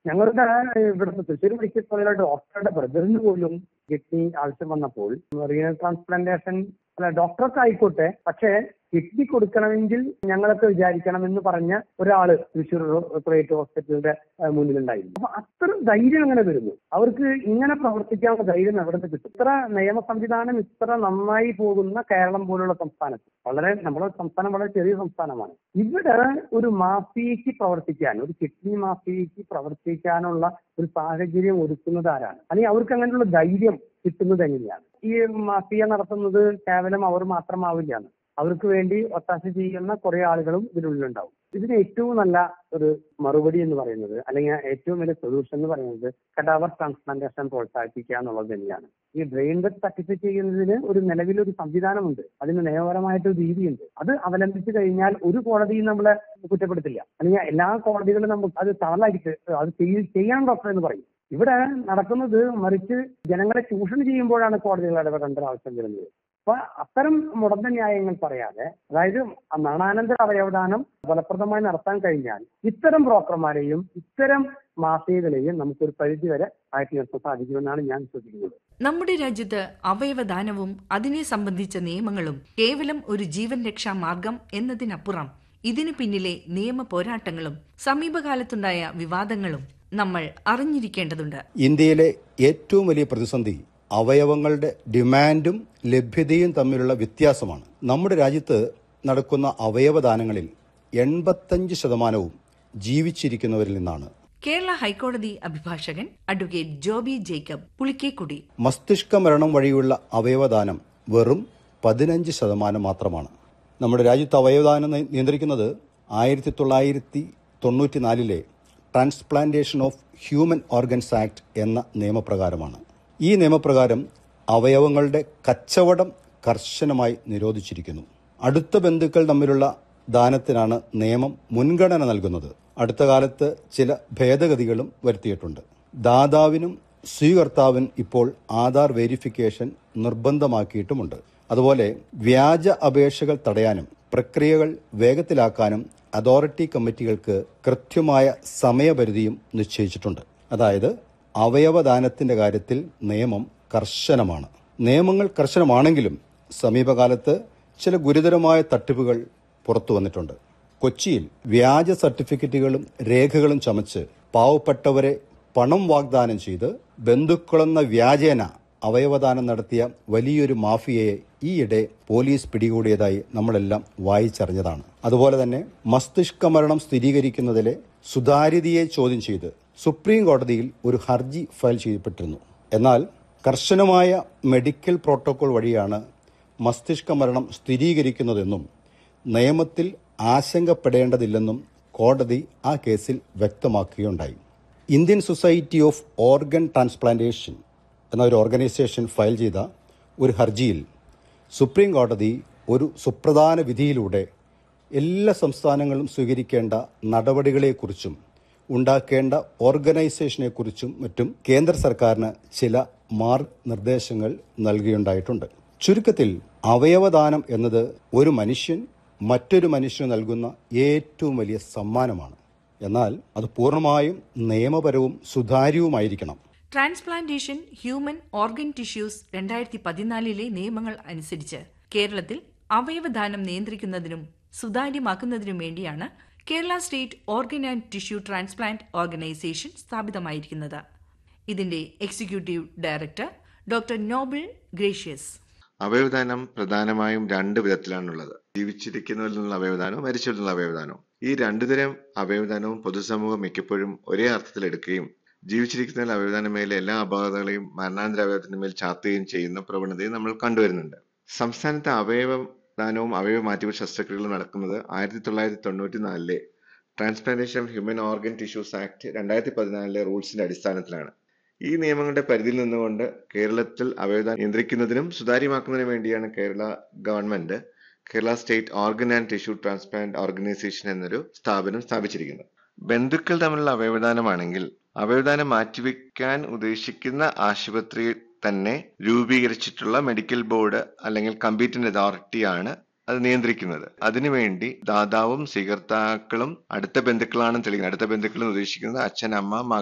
ഞങ്ങളുടെ ഇവിടുത്തെ തൃശ്ശൂർ മെഡിക്കൽ കോളേജിലെ ഡോക്ടറുടെ ബ്രദറിന് പോലും കിഡ്നി ആവശ്യം വന്നപ്പോൾ റീനൽ ട്രാൻസ്പ്ലാന്റേഷൻ അല്ല ഡോക്ടർക്ക് ആയിക്കോട്ടെ പക്ഷേ കിഡ്നി കൊടുക്കണമെങ്കിൽ ഞങ്ങളൊക്കെ വിചാരിക്കണം എന്ന് പറഞ്ഞ ഒരാള് തൃശ്ശൂർ പ്രൈവറ്റ് ഹോസ്പിറ്റലിന്റെ ഏഹ്, മുന്നിലുണ്ടായിരുന്നു അപ്പൊ അത്ര ധൈര്യം അങ്ങനെ വരുന്നു അവർക്ക് ഇങ്ങനെ പ്രവർത്തിക്കാനുള്ള ധൈര്യം എവിടെ നിന്ന് കിട്ടും ഇത്ര നിയമ സംവിധാനം ഇത്ര നന്നായി പോകുന്ന കേരളം പോലുള്ള സംസ്ഥാനത്ത് വളരെ നമ്മുടെ സംസ്ഥാനം വളരെ ചെറിയ സംസ്ഥാനമാണ് ഇവിടെ ഒരു മാഫിയയ്ക്ക് പ്രവർത്തിക്കാൻ ഒരു കിഡ്നി മാഫിയയ്ക്ക് പ്രവർത്തിക്കാനുള്ള ഒരു സാഹചര്യം ഒരുക്കുന്നത് ആരാണ് അല്ലെങ്കിൽ അവർക്ക് അങ്ങനെയുള്ള ധൈര്യം കിട്ടുന്നത് എങ്ങനെയാണ് ഈ മാഫിയ നടത്തുന്നത് കേവലം അവർ മാത്രമാവില്ല അവർക്ക് വേണ്ടി ഒത്താശ ചെയ്യുന്ന കുറെ ആളുകളും ഇതിനുള്ളിലുണ്ടാവും ഇതിന് ഏറ്റവും നല്ല ഒരു മറുപടി എന്ന് പറയുന്നത് അല്ലെങ്കിൽ ഏറ്റവും വലിയ സൊല്യൂഷൻ എന്ന് പറയുന്നത് കടാവർ ട്രാൻസ്പ്ലാന്റേഷൻ പ്രോത്സാഹിപ്പിക്കുക എന്നുള്ളത് തന്നെയാണ് ഈ ബ്രെയിൻ ഡെത്ത് സർട്ടിഫൈ ചെയ്യുന്നതിന് ഒരു നിലവിലൊരു സംവിധാനമുണ്ട് അതിന് നിയമപരമായിട്ടൊരു രീതിയുണ്ട് അത് അവലംബിച്ചു കഴിഞ്ഞാൽ ഒരു കോടതിയും നമ്മളെ കുറ്റപ്പെടുത്തില്ല അല്ലെങ്കിൽ എല്ലാ കോടതികളും നമുക്ക് അത് തള്ളായിട്ട് അത് ചെയ്യ- ചെയ്യണം ഡോക്ടർ എന്ന് പറയും ഇവിടെ നടക്കുന്നത് മറിച്ച് ജനങ്ങളെ ചൂഷണം ചെയ്യുമ്പോഴാണ് കോടതികൾ ഇടപെടേണ്ട ആവശ്യം വരുന്നത് അപ്പൊ അത്തരം മുടന്ത ന്യായങ്ങൾ പറയാതെ അതായത് മരണാനന്തര അവയവദാനം ഫലപ്രദമായി നടത്താൻ കഴിഞ്ഞാൽ ഇത്തരം ബ്രോക്കർമാരെയും ഇത്തരം മാഫിയകളെയും നമുക്കൊരു പരിധിവരെ മാറ്റി നിർത്താൻ സാധിക്കുമെന്നാണ് ഞാൻ വിശ്വസിക്കുന്നത് നമ്മുടെ രാജ്യത്ത് അവയവദാനവും അതിനെ സംബന്ധിച്ച നിയമങ്ങളും കേവലം ഒരു ജീവൻ രക്ഷാ മാർഗം എന്നതിനപ്പുറം ഇതിനു പിന്നിലെ നിയമ പോരാട്ടങ്ങളും സമീപകാലത്തുണ്ടായ വിവാദങ്ങളും നമ്മൾ അറിഞ്ഞിരിക്കേണ്ടതുണ്ട് ഇന്ത്യയിലെ ഏറ്റവും വലിയ പ്രതിസന്ധി അവയവങ്ങളുടെ ഡിമാൻഡും ലഭ്യതയും തമ്മിലുള്ള വ്യത്യാസമാണ് നമ്മുടെ രാജ്യത്ത് നടക്കുന്ന അവയവദാനങ്ങളിൽ എൺപത്തഞ്ച് ശതമാനവും ജീവിച്ചിരിക്കുന്നവരിൽ നിന്നാണ് കേരള ഹൈക്കോടതി അഭിഭാഷകൻ അഡ്വക്കേറ്റ് ജോബി ജേക്കബ് പുളിക്കേക്കുടി മസ്തിഷ്ക മരണം വഴിയുള്ള അവയവദാനം വെറും പതിനഞ്ച് ശതമാനം മാത്രമാണ് നമ്മുടെ രാജ്യത്ത് അവയവദാനം നി- നിയന്ത്രിക്കുന്നത് ആയിരത്തി തൊള്ളായിരത്തി തൊണ്ണൂറ്റിനാലിലെ transplantation of human organs act എന്ന നിയമപ്രകാരമാണ് ഈ നിയമപ്രകാരം അവയവങ്ങളുടെ കച്ചവടം കർശനമായി നിരോധിച്ചിരിക്കുന്നു അടുത്ത ബന്ധുക്കൾ തമ്മിലുള്ള ദാനത്തിനാണ് നിയമം മുൻഗണന നൽകുന്നത് അടുത്ത കാലത്ത് ചില ഭേദഗതികളും വരുത്തിയിട്ടുണ്ട് ദാതാവിനും സ്വീകർത്താവിനും ഇപ്പോൾ ആധാർ വെരിഫിക്കേഷൻ നിർബന്ധമാക്കിയിട്ടുമുണ്ട് അതുപോലെ വ്യാജ അപേക്ഷകൾ തടയാനും പ്രക്രിയകൾ വേഗത്തിലാക്കാനും അതോറിറ്റി കമ്മിറ്റികൾക്ക് കൃത്യമായ സമയപരിധിയും നിശ്ചയിച്ചിട്ടുണ്ട് അതായത് അവയവദാനത്തിന്റെ കാര്യത്തിൽ നിയമം കർശനമാണ് നിയമങ്ങൾ കർശനമാണെങ്കിലും സമീപകാലത്ത് ചില ഗുരുതരമായ തട്ടിപ്പുകൾ പുറത്തു വന്നിട്ടുണ്ട് കൊച്ചിയിൽ വ്യാജ സർട്ടിഫിക്കറ്റുകളും രേഖകളും ചമച്ച് പാവപ്പെട്ടവരെ പണം വാഗ്ദാനം ചെയ്ത് ബന്ധുക്കളെന്ന വ്യാജേന അവയവദാനം നടത്തിയ വലിയൊരു മാഫിയയെ ഈയിടെ പോലീസ് പിടികൂടിയതായി നമ്മളെല്ലാം വായിച്ചറിഞ്ഞതാണ് അതുപോലെ തന്നെ മസ്തിഷ്ക മരണം സ്ഥിരീകരിക്കുന്നതിലെ സുതാര്യതയെ ചോദ്യം ചെയ്ത് സുപ്രീം കോടതിയിൽ ഒരു ഹർജി ഫയൽ ചെയ്യപ്പെട്ടിരുന്നു എന്നാൽ കർശനമായ മെഡിക്കൽ പ്രോട്ടോകോൾ വഴിയാണ് മസ്തിഷ്ക മരണം സ്ഥിരീകരിക്കുന്നതെന്നും നിയമത്തിൽ ആശങ്കപ്പെടേണ്ടതില്ലെന്നും കോടതി ആ കേസിൽ വ്യക്തമാക്കുകയുണ്ടായി Indian society of organ transplantation എന്ന ഒരു ഓർഗനൈസേഷൻ ഫയൽ ചെയ്ത ഒരു ഹർജിയിൽ സുപ്രീം കോടതി ഒരു സുപ്രധാന വിധിയിലൂടെ എല്ലാ സംസ്ഥാനങ്ങളും സ്വീകരിക്കേണ്ട നടപടികളെക്കുറിച്ചും ഉണ്ടാക്കേണ്ട ഓർഗനൈസേഷനെക്കുറിച്ചും മറ്റും കേന്ദ്ര സർക്കാരിന് ചില മാർഗനിർദ്ദേശങ്ങൾ നൽകിയുണ്ടായിട്ടുണ്ട് ചുരുക്കത്തിൽ അവയവദാനം എന്നത് ഒരു മനുഷ്യൻ മറ്റൊരു മനുഷ്യന് നൽകുന്ന ഏറ്റവും വലിയ സമ്മാനമാണ് എന്നാൽ അത് പൂർണ്ണമായും നിയമപരവും സുതാര്യവുമായിരിക്കണം ട്രാൻസ്പ്ലാന്റേഷൻ ഹ്യൂമൻ ഓർഗൻ ടിഷ്യൂസ് രണ്ടായിരത്തി പതിനാലിലെ നിയമങ്ങൾ അനുസരിച്ച് കേരളത്തിൽ അവയവദാനം നിയന്ത്രിക്കുന്നതിനും സുതാര്യമാക്കുന്നതിനും വേണ്ടിയാണ് Kerala state organ and tissue transplant organisation സ്ഥാപിതമായിരിക്കുന്നത് ഇതിന്റെ executive director doctor Noble Gracious അവയവദാനം പ്രധാനമായും രണ്ട് വിധത്തിലാണുള്ളത് ജീവിച്ചിരിക്കുന്നവരിൽ നിന്നുള്ള അവയവദാനവും മരിച്ചവരിൽ നിന്നുള്ള അവയവദാനവും ഈ രണ്ടുതരം അവയവദാനവും പൊതുസമൂഹം മിക്കപ്പോഴും ഒരേ അർത്ഥത്തിൽ എടുക്കുകയും ജീവിച്ചിരിക്കുന്നതിൽ അവയവദാനം മേലെ എല്ലാ അപാകതകളെയും മരണാന്തര അവയവത്തിന്റെ മേൽ ചാർത്തുകയും ചെയ്യുന്ന പ്രവണതയും നമ്മൾ കണ്ടുവരുന്നുണ്ട് സംസ്ഥാനത്തെ അവയവദാനവും അവയവ മാറ്റിവെച്ച ശസ്ത്രക്രിയകളും നടക്കുന്നത് ആയിരത്തി തൊള്ളായിരത്തി തൊണ്ണൂറ്റി നാലിലെ transplantation of human organ tissues act രണ്ടായിരത്തി പതിനാലിലെ റൂൾസിന്റെ അടിസ്ഥാനത്തിലാണ് ഈ നിയമങ്ങളുടെ പരിധിയിൽ നിന്നുകൊണ്ട് കേരളത്തിൽ അവയവദാനം നിയന്ത്രിക്കുന്നതിനും സുതാര്യമാക്കുന്നതിനും വേണ്ടിയാണ് Kerala government Kerala state organ and tissue transplant organisation എന്നൊരു സ്ഥാപനം സ്ഥാപിച്ചിരിക്കുന്നത് ബന്ധുക്കൾ തമ്മിലുള്ള അവയവദാനമാണെങ്കിൽ അവയവദാനം മാറ്റിവെക്കാൻ ഉദ്ദേശിക്കുന്ന ആശുപത്രിയിൽ തന്നെ രൂപീകരിച്ചിട്ടുള്ള മെഡിക്കൽ ബോർഡ് അല്ലെങ്കിൽ കമ്പീറ്റന്റ് അതോറിറ്റിയാണ് അത് നിയന്ത്രിക്കുന്നത് അതിനുവേണ്ടി ദാതാവും സ്വീകർത്താക്കളും അടുത്ത ബന്ധുക്കളാണെന്ന് തെളിയിക്കുന്നത് അടുത്ത ബന്ധുക്കൾ എന്ന് ഉദ്ദേശിക്കുന്നത് അച്ഛൻ അമ്മ